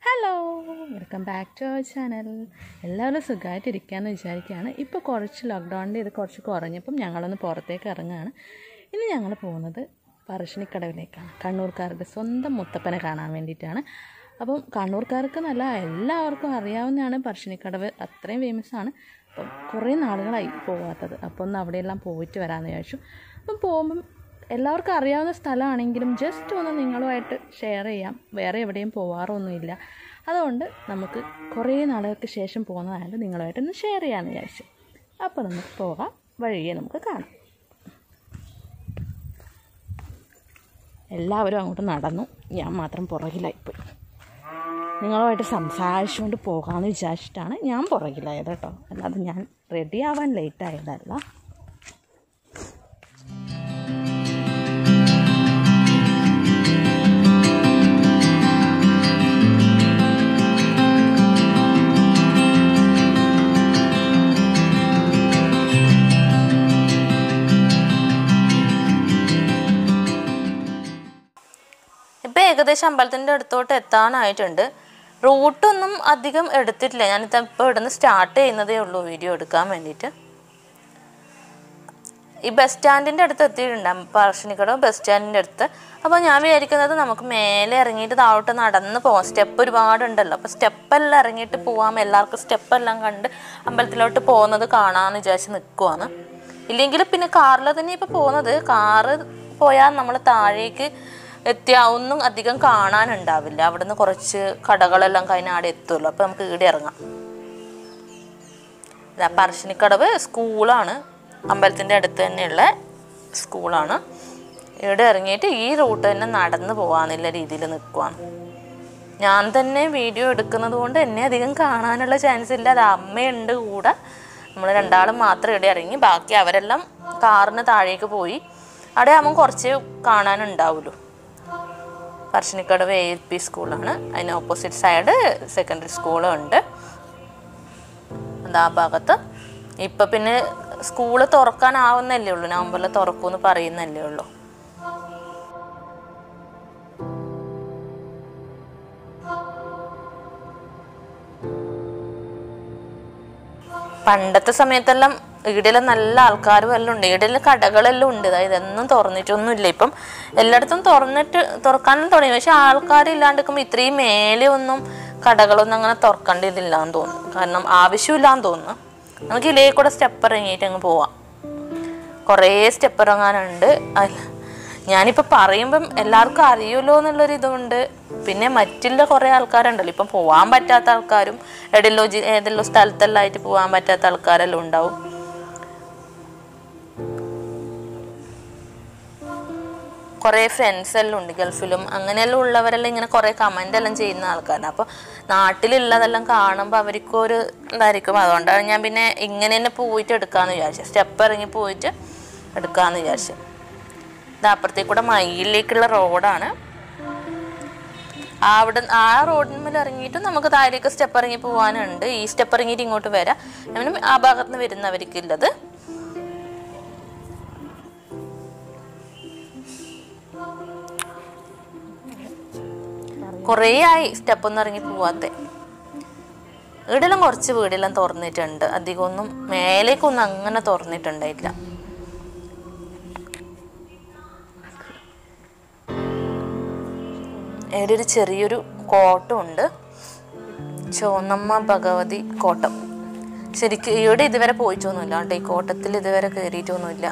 hello welcome back to our channel എല്ലാവരും സുഖമായിട്ടിരിക്കാമെന്ന് വിചാരിക്കുകയാണ് ഇപ്പോൾ കുറച്ച് ലോക്ക്ഡൗണിൻ്റെ ഇത് കുറച്ച് കുറഞ്ഞപ്പം ഞങ്ങളൊന്ന് പുറത്തേക്ക് ഇറങ്ങുകയാണ് ഇനി ഞങ്ങൾ പോകുന്നത് പറശ്ശിനിക്കടവിലേക്കാണ് കണ്ണൂർക്കാരുടെ സ്വന്തം മുത്തപ്പനെ കാണാൻ വേണ്ടിയിട്ടാണ് അപ്പം കണ്ണൂർക്കാർക്ക് നല്ല എല്ലാവർക്കും അറിയാവുന്നതാണ് പറശ്ശിനിക്കടവ് അത്രയും ഫേമസ് ആണ് അപ്പം കുറേ നാളുകളായി പോകാത്തത് അപ്പോൾ ഒന്ന് അവിടെയെല്ലാം പോയിട്ട് വരാമെന്ന് വിചാരിച്ചു അപ്പം പോകുമ്പം എല്ലാവർക്കും അറിയാവുന്ന സ്ഥലമാണെങ്കിലും ജസ്റ്റ് ഒന്ന് നിങ്ങളുമായിട്ട് ഷെയർ ചെയ്യാം വേറെ എവിടെയും പോവാറൊന്നുമില്ല അതുകൊണ്ട് നമുക്ക് കുറേ നാളുകൾക്ക് ശേഷം പോകുന്നതായത് നിങ്ങളുമായിട്ടൊന്ന് ഷെയർ ചെയ്യാമെന്ന് വിചാരിച്ചു അപ്പോൾ നമുക്ക് പോകാം വഴിയെ നമുക്ക് കാണാം എല്ലാവരും അങ്ങോട്ട് നടന്നു ഞാൻ മാത്രം പുറകിലായിപ്പോയി നിങ്ങളുമായിട്ട് സംസാരിച്ചുകൊണ്ട് പോകാമെന്ന് വിചാരിച്ചിട്ടാണ് ഞാൻ പുറകിലായത് കേട്ടോ അല്ലാതെ ഞാൻ റെഡി ആവാൻ ലേറ്റ് ആയതല്ല ഇപ്പം ഏകദേശം അമ്പലത്തിൻ്റെ അടുത്തോട്ട് എത്താനായിട്ടുണ്ട് റൂട്ടൊന്നും അധികം എടുത്തിട്ടില്ല ഞാനിത് ഇപ്പോൾ ഇവിടുന്ന് സ്റ്റാർട്ട് ചെയ്യുന്നതേ ഉള്ളൂ വീഡിയോ എടുക്കാൻ വേണ്ടിയിട്ട് ഈ ബസ് സ്റ്റാൻഡിൻ്റെ അടുത്ത് എത്തിയിട്ടുണ്ട് പറശ്ശിനിക്കട ബസ് സ്റ്റാൻഡിൻ്റെ അടുത്ത് അപ്പോൾ ഞാൻ വിചാരിക്കുന്നത് നമുക്ക് മേലെ ഇറങ്ങിയിട്ട് താഴോട്ട് നടന്ന് പോകാം സ്റ്റെപ്പ് ഒരുപാടുണ്ടല്ലോ അപ്പോൾ സ്റ്റെപ്പെല്ലാം ഇറങ്ങിയിട്ട് പോവാം എല്ലാവർക്കും സ്റ്റെപ്പെല്ലാം കണ്ട് അമ്പലത്തിലോട്ട് പോകുന്നത് കാണാമെന്ന് വിചാരിച്ച് നിൽക്കുവാണ് ഇല്ലെങ്കിൽ പിന്നെ കാറിൽ തന്നെ ഇപ്പോൾ പോകുന്നത് കാറ് പോയാൽ നമ്മൾ താഴേക്ക് എത്തിയാൽ ഒന്നും അധികം കാണാനുണ്ടാവില്ല അവിടുന്ന് കുറച്ച് കടകളെല്ലാം കഴിഞ്ഞ് അവിടെ എത്തുമല്ലോ അപ്പോൾ നമുക്ക് ഇവിടെ ഇറങ്ങാം ഇതാ പറശ്ശിനിക്കടവ് സ്കൂളാണ് അമ്പലത്തിൻ്റെ അടുത്ത് തന്നെയുള്ള സ്കൂളാണ് ഇവിടെ ഇറങ്ങിയിട്ട് ഈ റൂട്ട് തന്നെ നടന്ന് പോകാന്നുള്ള രീതിയിൽ നിൽക്കുവാണ് ഞാൻ തന്നെ വീഡിയോ എടുക്കുന്നത് കൊണ്ട് എന്നെ അധികം കാണാനുള്ള ചാൻസ് ഇല്ല അത് അമ്മയുണ്ട് കൂടെ നമ്മൾ രണ്ടാളും മാത്രം ഇവിടെ ഇറങ്ങി ബാക്കി അവരെല്ലാം കാറിന് താഴേക്ക് പോയി അവിടെ ആകുമ്പം കുറച്ച് കാണാനുണ്ടാവുള്ളൂ പറശ്ശിനിക്കടവ് എ എൽ പി സ്കൂളാണ് അതിന് ഓപ്പോസിറ്റ് സൈഡ് സെക്കൻഡറി സ്കൂളും ഉണ്ട് അത് ആ ഭാഗത്ത് ഇപ്പം പിന്നെ സ്കൂള് തുറക്കാനാവുന്നല്ലേ ഉള്ളൂ നവംബറിൽ തുറക്കുമെന്ന് പറയുന്നല്ലേ ഉള്ളൂ പണ്ടത്തെ സമയത്തെല്ലാം ഈടെല്ലാം നല്ല ആൾക്കാരും എല്ലാം ഉണ്ട് ഈടെല്ലാം കടകളെല്ലാം ഉണ്ട് അതായത് എന്നും തുറന്നിട്ടൊന്നുമില്ല ഇപ്പം എല്ലായിടത്തും തുറന്നിട്ട് തുറക്കാനും തുടങ്ങി പക്ഷെ ആൾക്കാരില്ലാണ്ട് നിൽക്കുമ്പോൾ ഇത്രയും മേലെ ഒന്നും കടകളൊന്നും അങ്ങനെ തുറക്കേണ്ടതില്ല എന്ന് തോന്നുന്നു കാരണം ആവശ്യമില്ലാന്ന് തോന്നുന്നു നമുക്ക് ഇലയിൽ കൂടെ സ്റ്റെപ്പ് ഇറങ്ങിയിട്ട് അങ്ങ് പോവാം കുറേ സ്റ്റെപ്പ് ഇറങ്ങാനുണ്ട് അല്ല ഞാനിപ്പോൾ പറയുമ്പം എല്ലാവർക്കും അറിയുമല്ലോ എന്നുള്ളൊരു ഇതുകൊണ്ട് പിന്നെ മറ്റുള്ള കുറേ ആൾക്കാരുണ്ടല്ലോ ഇപ്പം പോകാൻ പറ്റാത്ത ആൾക്കാരും എവിടെയല്ലോ ജി ഏതെല്ലോ സ്ഥലത്തെല്ലാം ആയിട്ട് പോകാൻ പറ്റാത്ത ആൾക്കാരെല്ലാം ഉണ്ടാവും കുറേ ഫ്രണ്ട്സ് എല്ലാം ഉണ്ട് ഗൾഫിലും അങ്ങനെയെല്ലാം ഉള്ളവരെല്ലാം ഇങ്ങനെ കുറേ കമൻ്റ് എല്ലാം ചെയ്യുന്ന ആൾക്കാരാണ് അപ്പോൾ നാട്ടിലുള്ളതെല്ലാം കാണുമ്പോൾ അവർക്കും ഒരു ഇതായിരിക്കും അതുകൊണ്ടാണ് ഞാൻ പിന്നെ ഇങ്ങനെ തന്നെ പോയിട്ട് എടുക്കാമെന്ന് വിചാരിച്ചത് സ്റ്റെപ്പ് ഇറങ്ങി പോയിട്ട് എടുക്കാമെന്ന് വിചാരിച്ചു ഇത് അപ്പുറത്തേക്ക് കൂടെ മയിലിലേക്കുള്ള റോഡാണ് അവിടെ ആ റോഡിന്മേൽ ഇറങ്ങിയിട്ട് നമുക്ക് താഴേക്ക് സ്റ്റെപ്പ് ഇറങ്ങി പോകാനുണ്ട് ഈ സ്റ്റെപ്പ് ഇറങ്ങിയിട്ട് ഇങ്ങോട്ട് വരാം അങ്ങനെ ആ ഭാഗത്ത് നിന്ന് വരുന്നവർക്കുള്ളത് കുറേ ആയി സ്റ്റെപ്പ് ഒന്നും ഇറങ്ങി പോവാത്തെ ഇവിടെല്ലാം കുറച്ച് വീടെല്ലാം തുറന്നിട്ടുണ്ട് അധികമൊന്നും മേലേക്കൊന്നും അങ്ങനെ തുറന്നിട്ടുണ്ടായില്ല ഇവിടെ ഒരു ചെറിയൊരു കോട്ടമുണ്ട് ചോന്നമ്മ ഭഗവതി കോട്ടം ശരിക്കും ഇവിടെ ഇതുവരെ പോയിട്ടൊന്നുമില്ല കേട്ടോ ഈ കോട്ടത്തിൽ ഇതുവരെ കയറിയിട്ടൊന്നുമില്ല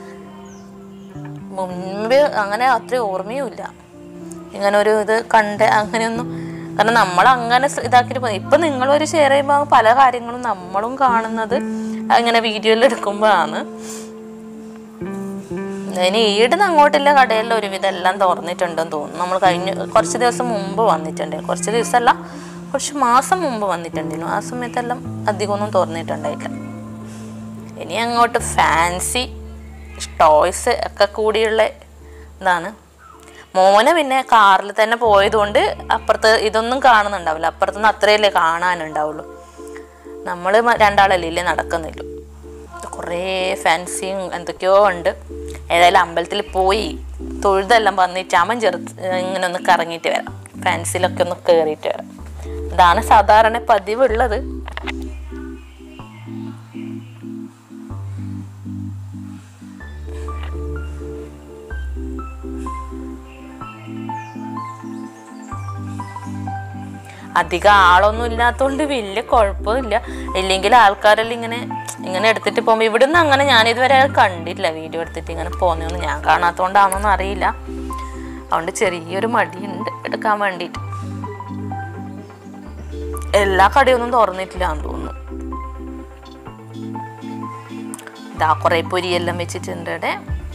മുൻപ് അങ്ങനെ അത്ര ഓർമ്മയുമില്ല ഇങ്ങനെ ഒരു ഇത് കണ്ട് അങ്ങനെയൊന്നും കാരണം നമ്മൾ അങ്ങനെ സ് ഇതാക്കിയിട്ട് പോകും ഇപ്പം നിങ്ങളൊരു ഷെയർ ചെയ്യുമ്പോൾ പല കാര്യങ്ങളും നമ്മളും കാണുന്നത് ഇങ്ങനെ വീഡിയോയിൽ എടുക്കുമ്പോഴാണ് ഇനി ഈടുന്ന് അങ്ങോട്ടുള്ള കടയിൽ ഒരുവിധം എല്ലാം തുറന്നിട്ടുണ്ടെന്ന് തോന്നുന്നു നമ്മൾ കഴിഞ്ഞ കുറച്ച് ദിവസം മുമ്പ് വന്നിട്ടുണ്ട് കുറച്ച് ദിവസമല്ല കുറച്ച് മാസം മുമ്പ് വന്നിട്ടുണ്ടായിരുന്നു ആ സമയത്തെല്ലാം അധികമൊന്നും തുറന്നിട്ടുണ്ടായില്ല ഇനി അങ്ങോട്ട് ഫാൻസി ടോയ്സ് ഒക്കെ കൂടിയുള്ള ഇതാണ് മോനെ പിന്നെ കാറിൽ തന്നെ പോയതുകൊണ്ട് അപ്പുറത്ത് ഇതൊന്നും കാണുന്നുണ്ടാവില്ല അപ്പുറത്തുനിന്ന് അത്രയല്ലേ കാണാനുണ്ടാവുള്ളൂ നമ്മൾ രണ്ടാളല്ലേ ഇല്ലേ നടക്കുന്നില്ല കുറേ ഫാൻസിയും എന്തൊക്കെയോ ഉണ്ട് ഏതായാലും അമ്പലത്തിൽ പോയി തൊഴുതെല്ലാം വന്നിട്ട് അമ്മൻ ചെറുത്ത് ഇങ്ങനെ ഒന്ന് കറങ്ങിയിട്ട് വരാം ഫാൻസിലൊക്കെ ഒന്ന് കയറിയിട്ട് വരാം ഇതാണ് സാധാരണ പതിവുള്ളത് അധികം ആളൊന്നും ഇല്ലാത്തതുകൊണ്ട് വലിയ കുഴപ്പമില്ല ഇല്ലെങ്കിൽ ആൾക്കാരെല്ലാം ഇങ്ങനെ ഇങ്ങനെ എടുത്തിട്ട് പോകുമ്പോൾ ഇവിടുന്ന് അങ്ങനെ ഞാൻ ഇതുവരെ കണ്ടില്ല വീഡിയോ എടുത്തിട്ട് ഇങ്ങനെ പോകുന്നതൊന്നും ഞാൻ കാണാത്തതുകൊണ്ടാണെന്നൊന്നും അറിയില്ല അതുകൊണ്ട് ചെറിയൊരു മടിയുണ്ട് എടുക്കാൻ വേണ്ടിയിട്ട് എല്ലാ കടയൊന്നും തുറന്നിട്ടില്ല എന്ന് തോന്നുന്നു ഇതാ കുറേ പൊരിയെല്ലാം വെച്ചിട്ടുണ്ട് ഇവിടെ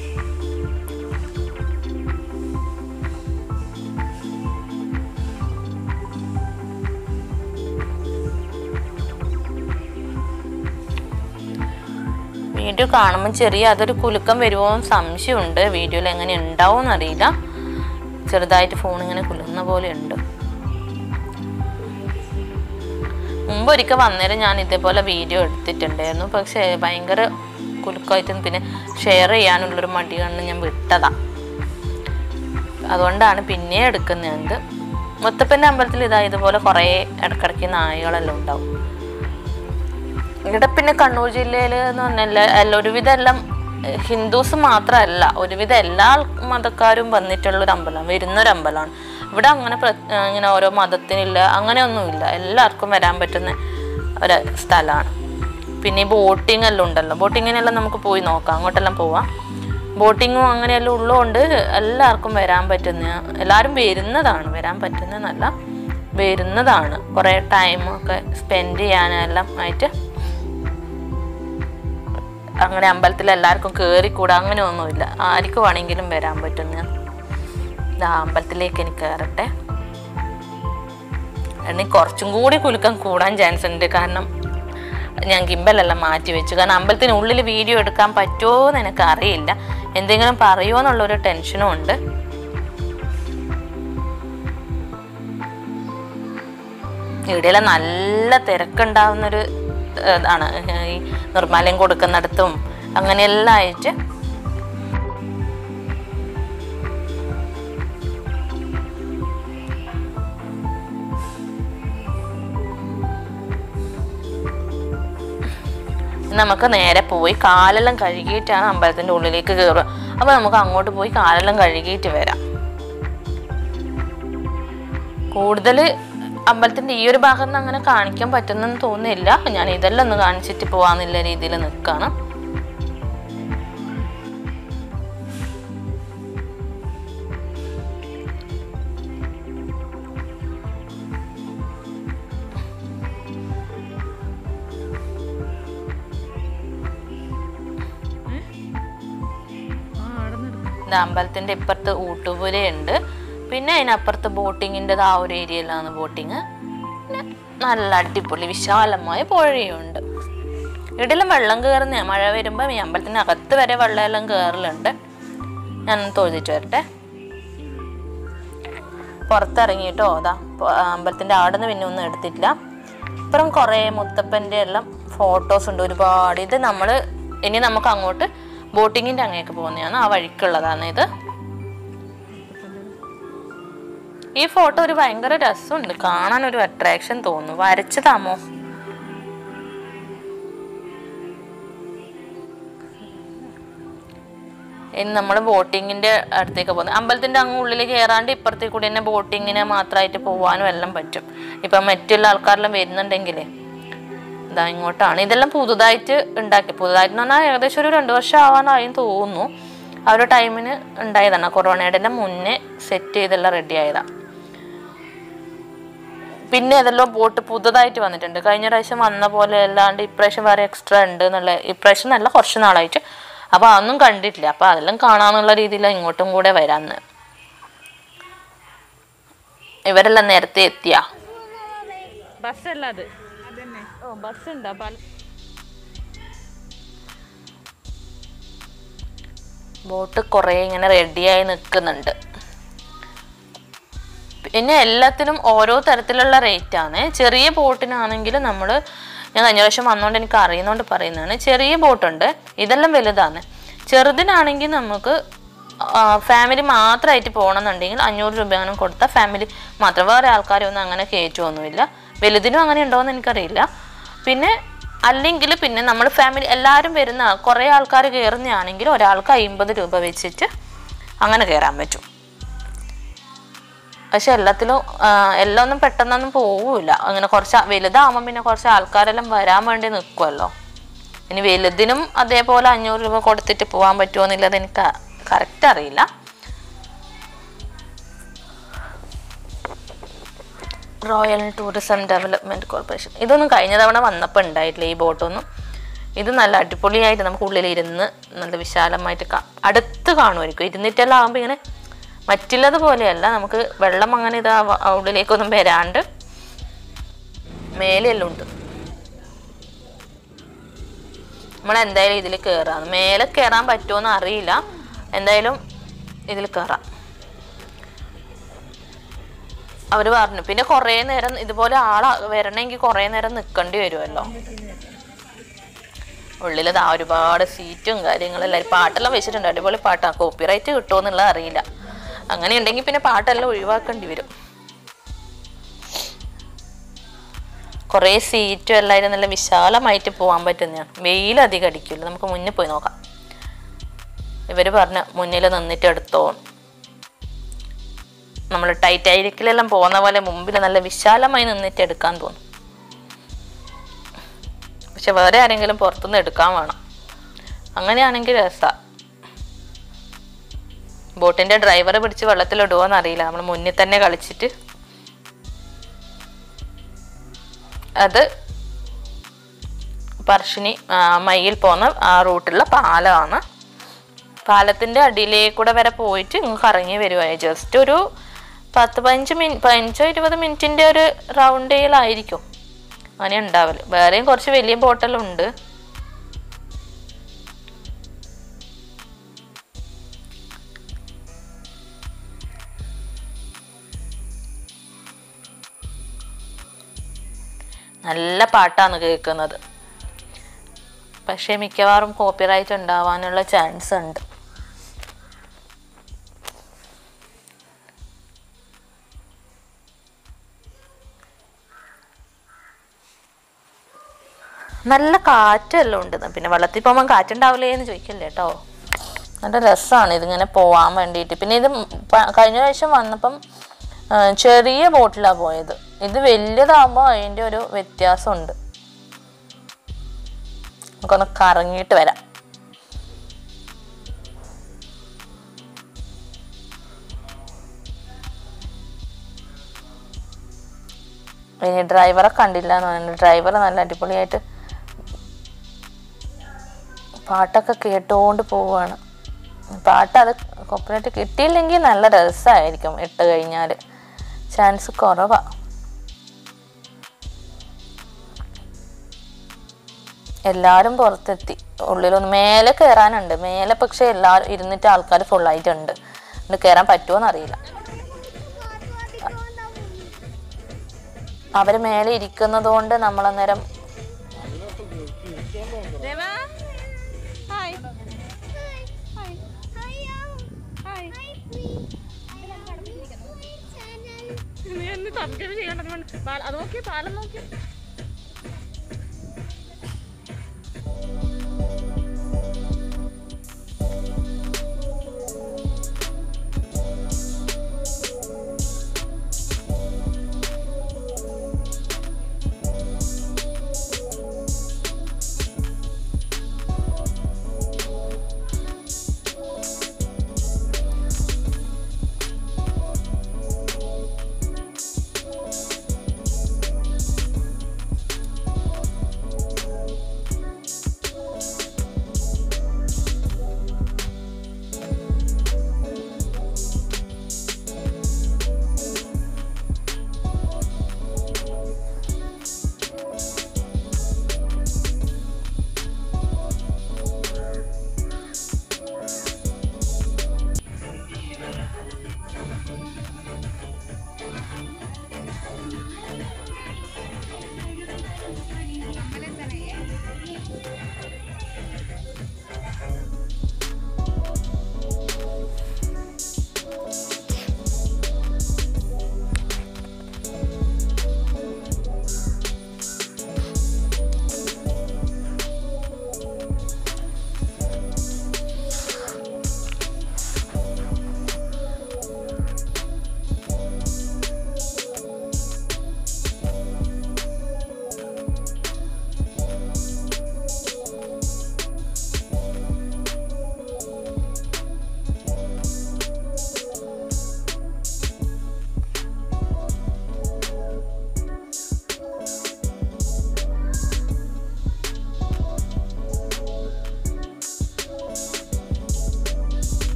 വീഡിയോ കാണുമ്പോൾ ചെറിയ അതൊരു കുലുക്കം വരുമോ എന്ന് സംശയമുണ്ട് വീഡിയോയിൽ എങ്ങനെ ഉണ്ടാവും എന്നറിയില്ല ചെറുതായിട്ട് ഫോൺ ഇങ്ങനെ കുലുങ്ങുന്ന പോലെ ഉണ്ട് മുമ്പ് ഒരിക്കൽ വന്നേരം ഞാൻ ഇതേപോലെ വീഡിയോ എടുത്തിട്ടുണ്ടായിരുന്നു പക്ഷേ ഭയങ്കര കുലുക്കമായിട്ട് പിന്നെ ഷെയർ ചെയ്യാനുള്ളൊരു മടി കണ്ട് ഞാൻ വിട്ടതാ അതുകൊണ്ടാണ് പിന്നെ എടുക്കുന്നത് മുത്തപ്പൻ്റെ അമ്പലത്തിൽ ഇതാ ഇതുപോലെ കുറേ ഇടക്കിടയ്ക്ക് നായകളെല്ലാം ഉണ്ടാവും ഇവിടെ പിന്നെ കണ്ണൂർ ജില്ലയിൽ എന്ന് പറഞ്ഞാൽ എല്ലാ ഒരുവിധം എല്ലാം ഏഹ്, ഹിന്ദുസ് മാത്രമല്ല ഒരുവിധം എല്ലാ ആൾ- മതക്കാരും വന്നിട്ടുള്ളൊരു അമ്പലം വരുന്നൊരു അമ്പലമാണ് ഇവിടെ അങ്ങനെ പ്ര- ഏഹ്, ഇങ്ങനെ ഓരോ മതത്തിനില്ല അങ്ങനെയൊന്നുമില്ല എല്ലാവർക്കും വരാൻ പറ്റുന്ന ഒരു സ്ഥലമാണ് പിന്നെ ഈ ബോട്ടിംഗ് എല്ലാം ഉണ്ടല്ലോ ബോട്ടിങ്ങിനെല്ലാം നമുക്ക് പോയി നോക്കാം അങ്ങോട്ടെല്ലാം പോവാം ബോട്ടിങ്ങും അങ്ങനെയെല്ലാം ഉള്ളതുകൊണ്ട് എല്ലാവർക്കും വരാൻ പറ്റുന്ന എല്ലാവരും വരുന്നതാണ് വരാൻ പറ്റുന്നതെന്നല്ല വരുന്നതാണ് കുറേ ടൈമൊക്കെ സ്പെൻഡ് ചെയ്യാനെല്ലാം ആയിട്ട് അങ്ങനെ അമ്പലത്തിൽ എല്ലാവർക്കും കയറിക്കൂടാ അങ്ങനെയൊന്നുമില്ല ആർക്ക് വേണമെങ്കിലും വരാൻ പറ്റുന്ന ഇതാ അമ്പലത്തിലേക്ക് എനിക്ക് കയറട്ടെ ഇനി കുറച്ചും കൂടി കുലുക്കം കൂടാൻ ചാൻസ് ഉണ്ട് കാരണം ഞാൻ ഗിമ്പലെല്ലാം മാറ്റി വെച്ചു കാരണം അമ്പലത്തിനുള്ളിൽ വീഡിയോ എടുക്കാൻ പറ്റുമോ എന്ന് എനിക്ക് അറിയില്ല എന്തെങ്കിലും പറയുമോ എന്നുള്ളൊരു ടെൻഷനും ഉണ്ട് ഇവിടെയെല്ലാം നല്ല തിരക്കുണ്ടാവുന്നൊരു ഏഹ്, ഇതാണ് ഈ നിർമ്മാലയം കൊടുക്കുന്നിടത്തും അങ്ങനെയെല്ലാം ആയിട്ട് നമുക്ക് നേരെ പോയി കാലെല്ലാം കഴുകിയിട്ടാണ് അമ്പലത്തിൻ്റെ ഉള്ളിലേക്ക് കയറുക അപ്പോൾ നമുക്ക് അങ്ങോട്ട് പോയി കാലെല്ലാം കഴുകിയിട്ട് വരാം കൂടുതൽ അമ്പലത്തിൻ്റെ ഈ ഒരു ഭാഗത്ത് നിന്ന് അങ്ങനെ കാണിക്കാൻ പറ്റുന്നെന്ന് തോന്നുന്നില്ല ഞാൻ ഇതെല്ലാം ഒന്ന് കാണിച്ചിട്ട് പോവാന്നുള്ള രീതിയിൽ നിൽക്കുകയാണ് ഇത് അമ്പലത്തിൻ്റെ ഇപ്പുറത്ത് ഊട്ടുപുരയുണ്ട് പിന്നെ അതിനപ്പുറത്ത് ബോട്ടിങ്ങിൻ്റെ ആ ഒരു ഏരിയയിലാണ് ബോട്ടിങ് പിന്നെ നല്ല അടിപൊളി വിശാലമായ പുഴയുണ്ട് ഇവിടെയെല്ലാം വെള്ളം കയറുന്ന മഴ വരുമ്പോൾ ഈ അമ്പലത്തിൻ്റെ അകത്ത് വരെ വെള്ളമെല്ലാം കയറലുണ്ട് ഞാൻ തൊഴുതിട്ട് വരട്ടെ പുറത്തിറങ്ങിയിട്ടോ അതാ പൊ- അമ്പലത്തിൻ്റെ അവിടെ നിന്ന് പിന്നെ ഒന്നും എടുത്തിട്ടില്ല ഇപ്പുറം കുറേ മുത്തപ്പൻ്റെ എല്ലാം ഫോട്ടോസ് ഉണ്ട് ഒരുപാട് ഇത് നമ്മൾ ഇനി നമുക്ക് അങ്ങോട്ട് ബോട്ടിങ്ങിൻ്റെ അങ്ങേക്ക് പോകുന്നതാണ് ആ വഴിക്കുള്ളതാണ് ഇത് ഈ ഫോട്ടോ ഒരു ഭയങ്കര രസമുണ്ട് കാണാൻ ഒരു അട്രാക്ഷൻ തോന്നുന്നു വരച്ചതാമോ ഇനി നമ്മൾ ബോട്ടിങ്ങിന്റെ അടുത്തേക്ക് പോകുന്നത് അമ്പലത്തിന്റെ അങ്ങ് ഉള്ളിൽ കയറാണ്ട് ഇപ്പുറത്തേക്ക് കൂടി തന്നെ ബോട്ടിങ്ങിന് മാത്രമായിട്ട് പോകാനും എല്ലാം പറ്റും ഇപ്പം മറ്റുള്ള ആൾക്കാരെല്ലാം വരുന്നുണ്ടെങ്കിലേ ഇതാ ഇങ്ങോട്ടാണ് ഇതെല്ലാം പുതുതായിട്ട് ഉണ്ടാക്കി പുതുതായിട്ട് എന്ന് പറഞ്ഞാൽ ഏകദേശം ഒരു രണ്ട് വർഷം ആവാനായി തോന്നുന്നു ആ ഒരു ടൈമിന് ഉണ്ടായതാണ് കൊറോണയുടെ തന്നെ മുന്നേ സെറ്റ് ചെയ്തെല്ലാം റെഡി ആയതാണ് പിന്നെ അതെല്ലാം ബോട്ട് പുതുതായിട്ട് വന്നിട്ടുണ്ട് കഴിഞ്ഞ പ്രാവശ്യം വന്ന പോലെ അല്ലാണ്ട് ഇപ്രാവശ്യം വേറെ എക്സ്ട്രാ ഉണ്ട് എന്നുള്ള ഇപ്രാവശ്യം നല്ല കുറച്ച് നാളായിട്ട് അപ്പോൾ അതൊന്നും കണ്ടിട്ടില്ല അപ്പോൾ അതെല്ലാം കാണാന്നുള്ള രീതിയിലാണ് ഇങ്ങോട്ടും കൂടെ വരാന്ന് ഇവരെല്ലാം നേരത്തെ എത്തിയാ ബസ്സല്ല അത് ഓ ബസ് ഉണ്ടോ ബോട്ട് കുറേ ഇങ്ങനെ റെഡിയായി നിൽക്കുന്നുണ്ട് പിന്നെ എല്ലാത്തിനും ഓരോ തരത്തിലുള്ള റേറ്റ് ആണ് ചെറിയ ബോട്ടിനാണെങ്കിൽ നമ്മൾ ഞാൻ കഴിഞ്ഞ പ്രാവശ്യം വന്നുകൊണ്ട് എനിക്ക് അറിയുന്നതുകൊണ്ട് പറയുന്നതാണ് ചെറിയ ബോട്ടുണ്ട് ഇതെല്ലാം വലുതാണ് ചെറുതിനാണെങ്കിൽ നമുക്ക് ഫാമിലി മാത്രമായിട്ട് പോകണമെന്നുണ്ടെങ്കിൽ അഞ്ഞൂറ് രൂപയാണ് കൊടുത്താൽ ഫാമിലി മാത്രം വേറെ ആൾക്കാരൊന്നും അങ്ങനെ കയറ്റുമൊന്നുമില്ല വലുതിനും അങ്ങനെ ഉണ്ടോയെന്ന് എനിക്കറിയില്ല പിന്നെ അല്ലെങ്കിൽ പിന്നെ നമ്മൾ ഫാമിലി എല്ലാവരും വരുന്ന കുറേ ആൾക്കാർ കയറുന്നതാണെങ്കിൽ ഒരാൾക്ക് അമ്പത് രൂപ വെച്ചിട്ട് അങ്ങനെ കയറാൻ പറ്റും പക്ഷെ എല്ലാത്തിലും ആ, എല്ലാം ഒന്നും പെട്ടെന്നൊന്നും പോവില്ല അങ്ങനെ കുറച്ച് വലുതാകുമ്പോൾ പിന്നെ കുറച്ച് ആൾക്കാരെല്ലാം വരാൻ വേണ്ടി നിൽക്കുമല്ലോ ഇനി വലുതിനും അതേപോലെ അഞ്ഞൂറ് രൂപ കൊടുത്തിട്ട് പോകാൻ പറ്റുമോ എന്നുള്ളത് എനിക്ക് കറക്റ്റ് അറിയില്ല റോയൽ ടൂറിസം ഡെവലപ്മെൻറ്റ് കോർപ്പറേഷൻ ഇതൊന്നും കഴിഞ്ഞ തവണ വന്നപ്പോൾ ഉണ്ടായിട്ടില്ല ഈ ബോട്ടൊന്നും ഇത് നല്ല അടിപൊളിയായിട്ട് നമുക്ക് ഉള്ളിലിരുന്ന് നല്ല വിശാലമായിട്ട് കാ അടുത്ത് കാണുമായിരിക്കും ഇരുന്നിട്ടെല്ലാം ആകുമ്പോൾ ഇങ്ങനെ മറ്റുള്ളത് പോലെയല്ല നമുക്ക് വെള്ളം അങ്ങനെ ഇത് ആ- ആ ഉള്ളിലേക്കൊന്നും വരാണ്ട് മേലെല്ലാം ഉണ്ട് നമ്മൾ എന്തായാലും ഇതിൽ കയറാം മേലെ കയറാൻ പറ്റുമോന്ന് അറിയില്ല എന്തായാലും ഇതിൽ കയറാം അവർ പറഞ്ഞു പിന്നെ കുറേ നേരം ഇതുപോലെ ആള് വരണമെങ്കിൽ കുറേ നേരം നിൽക്കേണ്ടി വരുമല്ലോ ഉള്ളിൽ ദാ ഒരുപാട് സീറ്റും കാര്യങ്ങളെല്ലാം പാട്ടെല്ലാം വെച്ചിട്ടുണ്ട് അടിപൊളി പാട്ടാണ് കോപ്പിറൈറ്റ് കിട്ടുമോ എന്നുള്ളത് അറിയില്ല അങ്ങനെ ഉണ്ടെങ്കിൽ പിന്നെ പാട്ടെല്ലാം ഒഴിവാക്കേണ്ടി വരും കുറേ സീറ്റും എല്ലാവരും നല്ല വിശാലമായിട്ട് പോകാൻ പറ്റുന്നതാണ് വെയിൽ അധികം അടിക്കില്ല നമുക്ക് മുന്നിൽ പോയി നോക്കാം ഇവർ പറഞ്ഞ മുന്നിൽ നിന്നിട്ട് എടുത്തോ നമ്മൾ ടൈറ്റായിരിക്കലെല്ലാം പോകുന്ന പോലെ മുമ്പിൽ നല്ല വിശാലമായി നിന്നിട്ട് എടുക്കാൻ തോന്നും പക്ഷെ വേറെ ആരെങ്കിലും പുറത്തുനിന്ന് എടുക്കാൻ വേണം അങ്ങനെയാണെങ്കിൽ രസമാണ് ബോട്ടിന്റെ ഡ്രൈവറെ പിടിച്ച് വെള്ളത്തിലിടുമോ എന്നറിയില്ല നമ്മൾ മുന്നിൽ തന്നെ കളിച്ചിട്ട് അത് പറശ്ശിനി ആ, മയ്യിൽ പോകുന്ന ആ റൂട്ടിലുള്ള പാലമാണ് പാലത്തിൻ്റെ അടിയിലേക്കൂടെ വരെ പോയിട്ട് ഇങ്ങ് കറങ്ങി വരുവായി ജസ്റ്റ് ഒരു പത്ത് പതിനഞ്ച് മിനിറ്റ് പതിനഞ്ചോ ഇരുപത് മിനിറ്റിൻ്റെ ഒരു റൗണ്ടേലായിരിക്കും അങ്ങനെ ഉണ്ടാവല് വേറെയും കുറച്ച് വലിയ ബോട്ടെല്ലാം ഉണ്ട് നല്ല പാട്ടാണ് കേൾക്കുന്നത് പക്ഷേ മിക്കവാറും കോപ്പിറൈറ്റ് ഉണ്ടാവാനുള്ള ചാൻസ് ഉണ്ട് നല്ല കാറ്റെല്ലാം ഉണ്ട് പിന്നെ വെള്ളത്തിൽ പോകുമ്പോൾ കാറ്റുണ്ടാവില്ലേ എന്ന് ചോദിക്കില്ല കേട്ടോ നല്ല രസമാണ് ഇതിങ്ങനെ പോവാൻ വേണ്ടിയിട്ട് പിന്നെ ഇത് പ- കഴിഞ്ഞ പ്രാവശ്യം വന്നപ്പം ആ, ചെറിയ ബോട്ടിലാണ് പോയത് ഇത് വലിയതാകുമ്പോൾ അതിൻ്റെ ഒരു വ്യത്യാസമുണ്ട് നമുക്കൊന്ന് കറങ്ങിയിട്ട് വരാം ഇനി ഡ്രൈവറെ കണ്ടില്ല എന്ന് പറയുന്നത് ഡ്രൈവർ നല്ല അടിപൊളിയായിട്ട് പാട്ടൊക്കെ കേട്ടുകൊണ്ട് പോവുകയാണ് പാട്ട് അത് കോപ്പറേറ്റ് കിട്ടിയില്ലെങ്കിൽ നല്ല രസമായിരിക്കും ഇട്ട് കഴിഞ്ഞാൽ ചാൻസ് കുറവാണ് എല്ലാവരും പുറത്തെത്തി ഉള്ളിലൊന്ന് മേലെ കയറാനുണ്ട് മേലെ പക്ഷെ എല്ലാവരും ഇരുന്നിട്ട് ആൾക്കാർ ഫുള്ളായിട്ടുണ്ട് ഇത് കയറാൻ പറ്റുമോ എന്നറിയില്ല അവര് മേലെ ഇരിക്കുന്നത് കൊണ്ട് നമ്മളന്നേരം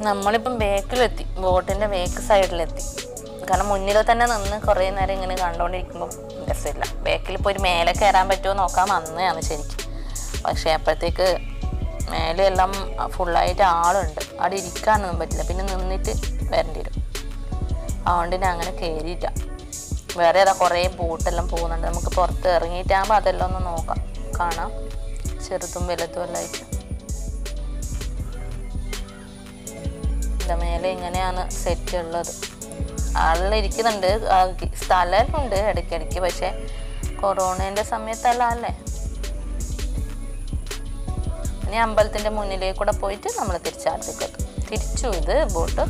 നമ്മളിപ്പം ബേക്കിലെത്തി ബോട്ടിൻ്റെ ബേക്ക് സൈഡിലെത്തി കാരണം മുന്നിൽ തന്നെ നിന്ന് കുറേ നേരം ഇങ്ങനെ കണ്ടുകൊണ്ടിരിക്കുമ്പോൾ രസമില്ല ബേക്കിൽ ഇപ്പോൾ ഒരു മേലെ കയറാൻ പറ്റുമോ നോക്കാൻ വന്നതാണ് ശരിക്കും പക്ഷേ അപ്പോഴത്തേക്ക് മേലെ എല്ലാം ഫുള്ളായിട്ട് ആളുണ്ട് അവിടെ ഇരിക്കാനൊന്നും പറ്റില്ല പിന്നെ നിന്നിട്ട് വരേണ്ടി വരും അതുകൊണ്ട് ഞാൻ അങ്ങനെ കയറിയിട്ട വേറെ ഏതാ കുറേ ബോട്ടെല്ലാം പോകുന്നുണ്ട് നമുക്ക് പുറത്ത് ഇറങ്ങിയിട്ടാകുമ്പോൾ അതെല്ലാം ഒന്ന് നോക്കാം കാണാം ചെറുതും വലുതും എല്ലാം ആയിട്ട് ഇതിൻ്റെ മേലെ ഇങ്ങനെയാണ് സെറ്റ് ഉള്ളത് ആളെല്ലാം ഇരിക്കുന്നുണ്ട് ആ ഗി- സ്ഥലമുണ്ട് ഇടയ്ക്കിടയ്ക്ക് പക്ഷേ കൊറോണേൻ്റെ സമയത്തല്ല അല്ലേ ഇനി അമ്പലത്തിൻ്റെ മുന്നിലേക്ക് കൂടെ പോയിട്ട് നമ്മൾ തിരിച്ചടുത്തേക്ക് എത്തും തിരിച്ചു ഇത് ബോട്ട്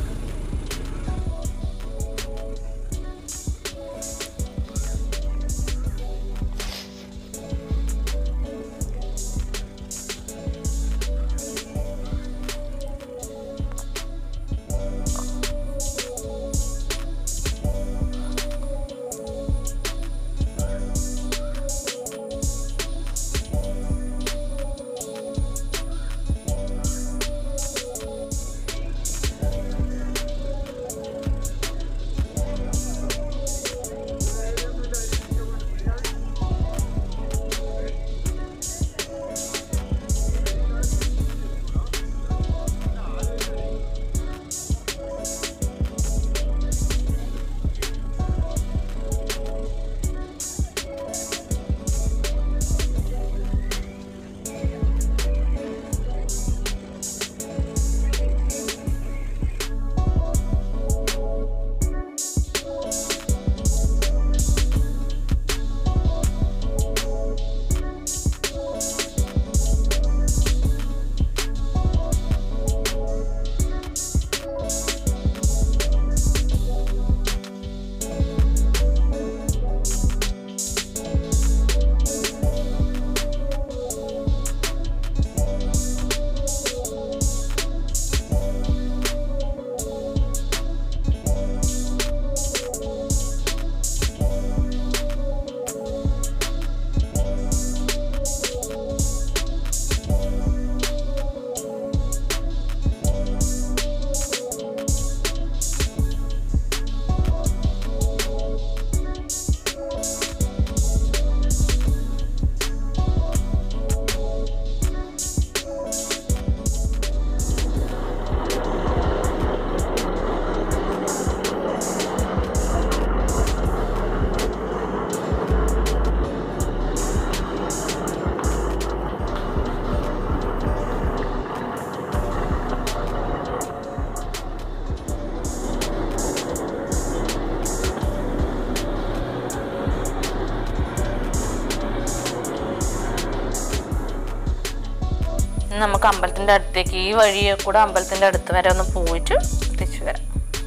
ഇനി നമുക്ക് അമ്പലത്തിൻ്റെ അടുത്തേക്ക് ഈ വഴിയെ കൂടെ അമ്പലത്തിൻ്റെ അടുത്ത് വരെ ഒന്ന് പോയിട്ട് തിരിച്ചു വരാം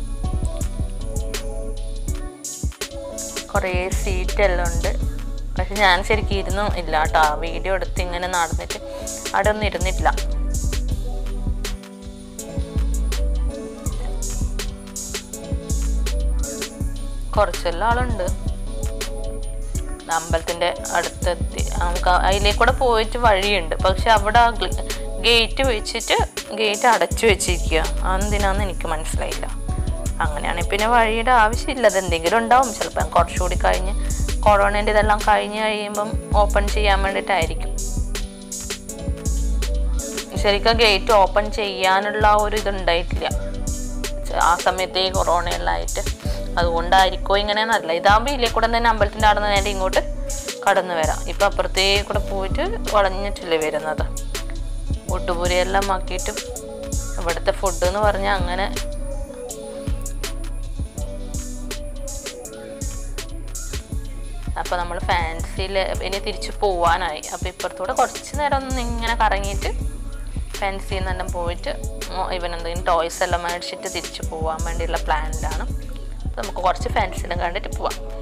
കുറേ സീറ്റ് എല്ലാം ഉണ്ട് പക്ഷെ ഞാൻ ശരിക്കും ഇരുന്നു ഇല്ല കേട്ടോ വീഡിയോ എടുത്ത് ഇങ്ങനെ നടന്നിട്ട് അവിടെ ഒന്നും ഇരുന്നിട്ടില്ല കുറച്ചെല്ലാം ആളുണ്ട് അമ്പലത്തിൻ്റെ അടുത്തെത്തി നമുക്ക് അതിലേക്കൂടെ പോയിട്ട് വഴിയുണ്ട് പക്ഷെ അവിടെ ഗേറ്റ് വെച്ചിട്ട് ഗേറ്റ് അടച്ചു വെച്ചിരിക്കുക അതെന്തിനാന്ന് എനിക്ക് മനസ്സിലായില്ല അങ്ങനെയാണെങ്കിൽ പിന്നെ വഴിയുടെ ആവശ്യമില്ല അതെന്തെങ്കിലും ഉണ്ടാവും ചിലപ്പം കുറച്ചുകൂടി കഴിഞ്ഞ് കൊറോണേൻ്റെ ഇതെല്ലാം കഴിഞ്ഞ് കഴിയുമ്പം ഓപ്പൺ ചെയ്യാൻ വേണ്ടിയിട്ടായിരിക്കും ശരിക്കും ഗേറ്റ് ഓപ്പൺ ചെയ്യാനുള്ള ഒരു ഇതുണ്ടായിട്ടില്ല ആ സമയത്ത് ഈ കൊറോണയെല്ലാം ആയിട്ട് അതുകൊണ്ടായിരിക്കോ ഇങ്ങനെയെന്നല്ല ഇതാകുമ്പോൾ ഇല്ലേ കൂടെ തന്നെ അമ്പലത്തിൻ്റെ അവിടെ നിന്ന് നേരെ ഇങ്ങോട്ട് കടന്നു വരാം ഇപ്പം അപ്പുറത്തേക്ക് കൂടെ പോയിട്ട് വളഞ്ഞിട്ടില്ലേ വരുന്നത് ഒട്ടുപുരയെല്ലാം ആക്കിയിട്ട് ഇവിടുത്തെ ഫുഡ് എന്ന് പറഞ്ഞാൽ അങ്ങനെ അപ്പോൾ നമ്മൾ ഫാൻസിയിൽ ഇനി തിരിച്ച് പോവാനായി അപ്പോൾ ഇപ്പുറത്തൂടെ കുറച്ച് നേരം ഒന്ന് ഇങ്ങനെ കറങ്ങിയിട്ട് ഫാൻസിയിൽ നിന്നെല്ലാം പോയിട്ട് ഇവൻ എന്തെങ്കിലും ടോയ്സ് എല്ലാം മേടിച്ചിട്ട് തിരിച്ച് പോകാൻ വേണ്ടിയുള്ള പ്ലാനിലാണ് അപ്പോൾ നമുക്ക് കുറച്ച് ഫാൻസിലും കണ്ടിട്ട് പോവാം